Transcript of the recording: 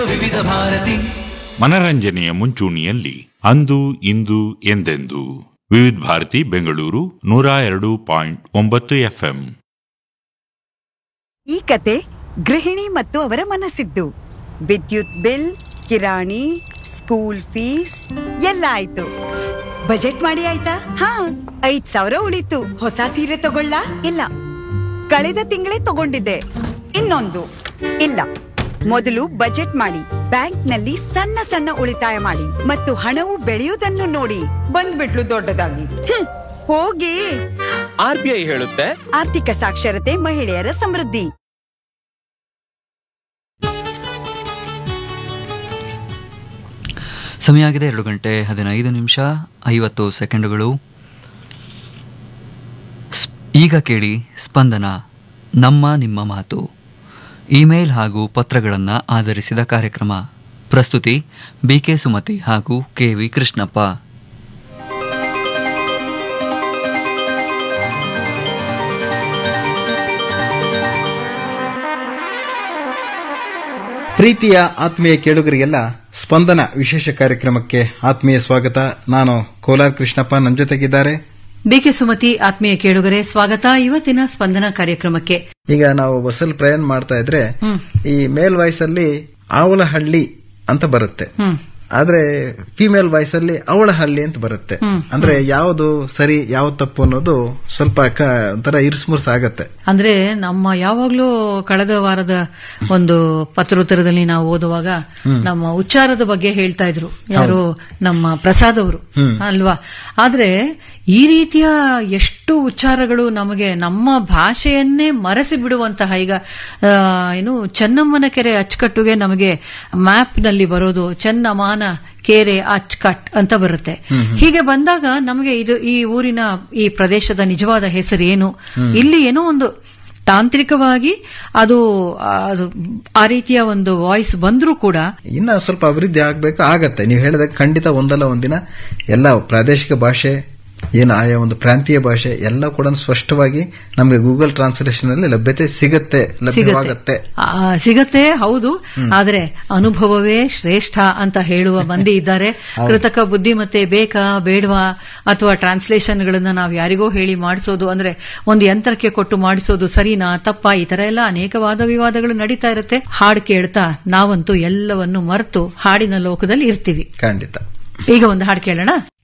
ವಿವಿಧ ಭಾರತಿ ಮನರಂಜನೆಯ ಮುಂಚೂಣಿಯಲ್ಲಿ ಅಂದು ಇಂದು ಎಂದೆಂದು ವಿವಿಧ ಭಾರತಿ ಬೆಂಗಳೂರು ನೂರ ಎರಡು ಪಾಯಿಂಟ್ ಒಂಬತ್ತು ಎಫ್ಎಂ ಈ ಕತೆ ಗೃಹಿಣಿ ಮತ್ತು ಅವರ ಮನಸ್ಸಿದ್ದು ವಿದ್ಯುತ್ ಬಿಲ್ ಕಿರಾಣಿ ಸ್ಕೂಲ್ ಫೀಸ್ ಎಲ್ಲ ಆಯ್ತು ಬಜೆಟ್ ಮಾಡಿ ಆಯ್ತಾ ಹಾ ಐದ್ ಸಾವಿರ ಉಳಿತು ಹೊಸ ಸೀರೆ ತಗೊಳ್ಳ ಇಲ್ಲ ಕಳೆದ ತಿಂಗಳೇ ತಗೊಂಡಿದ್ದೆ ಇನ್ನೊಂದು ಇಲ್ಲ ಮೊದಲು ಬಜೆಟ್ ಮಾಡಿ ಬ್ಯಾಂಕ್ನಲ್ಲಿ ಸಣ್ಣ ಸಣ್ಣ ಉಳಿತಾಯ ಮಾಡಿ ಮತ್ತು ಹಣವು ಬೆಳೆಯುವುದನ್ನು ನೋಡಿ ಬಂದ್ಬಿಟ್ಲು ದೊಡ್ಡದಾಗಿ ಹ್ಮ್, ಹೋಗಿ ಆರ್ ಬಿ ಐ ಹೇಳುತ್ತೆ ಆರ್ಥಿಕ ಸಾಕ್ಷರತೆ ಮಹಿಳೆಯರ ಸಮೃದ್ಧಿ ಸಮಯ ಆಗಿದೆ ಎರಡು ಗಂಟೆ ಹದಿನೈದು ನಿಮಿಷ ಐವತ್ತು ಸೆಕೆಂಡುಗಳು ಸ್- ಈಗ ಕೇಳಿ ಸ್ಪಂದನ ನಮ್ಮ ನಿಮ್ಮ ಮಾತು ಇಮೇಲ್ ಹಾಗೂ ಪತ್ರಗಳನ್ನು ಆಧರಿಸಿದ ಕಾರ್ಯಕ್ರಮ ಪ್ರಸ್ತುತಿ ಬಿಕೆ ಸುಮತಿ ಹಾಗೂ ಕೆವಿ ಕೃಷ್ಣಪ್ಪ ಪ್ರೀತಿಯ ಆತ್ಮೀಯ ಕೇಳುಗರಿಗೆಲ್ಲ ಸ್ಪಂದನ ವಿಶೇಷ ಕಾರ್ಯಕ್ರಮಕ್ಕೆ ಆತ್ಮೀಯ ಸ್ವಾಗತ ನಾನು ಕೋಲಾರ್ ಕೃಷ್ಣಪ್ಪ ನನ್ನ ಜೊತೆಗಿದ್ದಾರೆ ಬಿಕೆ ಸುಮತಿ ಆತ್ಮೀಯ ಕೇಳುಗರೆ ಸ್ವಾಗತ ಇವತ್ತಿನ ಸ್ಪಂದನ ಕಾರ್ಯಕ್ರಮಕ್ಕೆ ಈಗ ನಾವು ಬಸ್ಸಲ್ಲಿ ಪ್ರಯಾಣ ಮಾಡ್ತಾ ಇದ್ರೆ ಈ ಮೇಲ್ ವಾಯ್ಸ್ ಅಲ್ಲಿ ಆವಲಹಳ್ಳಿ ಅಂತ ಬರುತ್ತೆ ಆದ್ರೆ ಫಿಮೇಲ್ ವಾಯ್ಸ್ ಅಲ್ಲಿ ಅವಳ ಹಳ್ಳಿ ಅಂತ ಬರುತ್ತೆ ಅಂದ್ರೆ ಯಾವುದು ಸರಿ ಯಾವ್ದು ತಪ್ಪು ಅನ್ನೋದು ಸ್ವಲ್ಪ ಕ- ಒಂಥರ ಇರ್ಸ್ಮುರ್ಸ್ ಆಗತ್ತೆ ಅಂದ್ರೆ ನಮ್ಮ ಯಾವಾಗ್ಲೂ ಕಳೆದ ವಾರದ ಒಂದು ಪತ್ರೋತ್ತರದಲ್ಲಿ ನಾವು ಓದುವಾಗ ನಮ್ಮ ಉಚ್ಚಾರದ ಬಗ್ಗೆ ಹೇಳ್ತಾ ಇದ್ರು ಯಾರು ನಮ್ಮ ಪ್ರಸಾದ್ ಅವರು ಅಲ್ವಾ ಆದ್ರೆ ಈ ರೀತಿಯ ಎಷ್ಟು ಉಚ್ಚಾರಗಳು ನಮಗೆ ನಮ್ಮ ಭಾಷೆಯನ್ನೇ ಮರೆಸಿ ಬಿಡುವಂತಹ ಈಗ ಆ, ಏನು ಚೆನ್ನಮ್ಮನ ಕೆರೆ ಅಚ್ಚುಕಟ್ಟುಗೆ ನಮಗೆ ಮ್ಯಾಪ್ ನಲ್ಲಿ ಬರೋದು ಚೆನ್ನಮಾನ ಕೆರೆ ಅಚ್ಕಟ್ ಅಂತ ಬರುತ್ತೆ ಹೀಗೆ ಬಂದಾಗ ನಮಗೆ ಇದು ಈ ಊರಿನ ಈ ಪ್ರದೇಶದ ನಿಜವಾದ ಹೆಸರು ಏನು ಇಲ್ಲಿ ಏನೋ ಒಂದು ತಾಂತ್ರಿಕವಾಗಿ ಅದು ಆ, ಅದು ಆ ರೀತಿಯ ಒಂದು ವಾಯ್ಸ್ ಬಂದ್ರೂ ಕೂಡ ಇನ್ನ ಸ್ವಲ್ಪ ಅಭಿವೃದ್ಧಿ ಆಗ್ಬೇಕು ಆಗತ್ತೆ ನೀವು ಹೇಳಿದಾಗ ಖಂಡಿತ ಒಂದಲ್ಲ ಒಂದಿನ ಎಲ್ಲ ಪ್ರಾದೇಶಿಕ ಭಾಷೆ ಏನು ಆಯಾ ಒಂದು ಪ್ರಾಂತೀಯ ಭಾಷೆ ಎಲ್ಲ ಕೂಡ ಸ್ಪಷ್ಟವಾಗಿ ನಮಗೆ ಗೂಗಲ್ ಟ್ರಾನ್ಸ್ಲೇಷನ್ ಅಲ್ಲಿ ಲಭ್ಯತೆ ಸಿಗತ್ತೆ ಲಭ್ಯವಾಗತ್ತೆ ಆ, ಸಿಗತ್ತೆ ಹೌದು ಆದ್ರೆ ಅನುಭವವೇ ಶ್ರೇಷ್ಠ ಅಂತ ಹೇಳುವ ಮಂದಿ ಇದ್ದಾರೆ ಕೃತಕ ಬುದ್ಧಿಮತ್ತೆ ಬೇಕಾ ಬೇಡವಾ ಅಥವಾ ಟ್ರಾನ್ಸ್ಲೇಷನ್ ಗಳನ್ನ ನಾವು ಯಾರಿಗೋ ಹೇಳಿ ಮಾಡಿಸೋದು ಅಂದ್ರೆ ಒಂದು ಯಂತ್ರಕ್ಕೆ ಕೊಟ್ಟು ಮಾಡಿಸೋದು ಸರಿನಾ ತಪ್ಪಾ ಈ ತರ ಎಲ್ಲ ಅನೇಕ ವಾದ ವಿವಾದಗಳು ನಡೀತಾ ಇರುತ್ತೆ ಹಾಡು ಕೇಳ್ತಾ ನಾವಂತೂ ಎಲ್ಲವನ್ನು ಮರೆತು ಹಾಡಿನ ಲೋಕದಲ್ಲಿ ಇರ್ತೀವಿ ಖಂಡಿತ ಈಗ ಒಂದು ಹಾಡು ಕೇಳೋಣ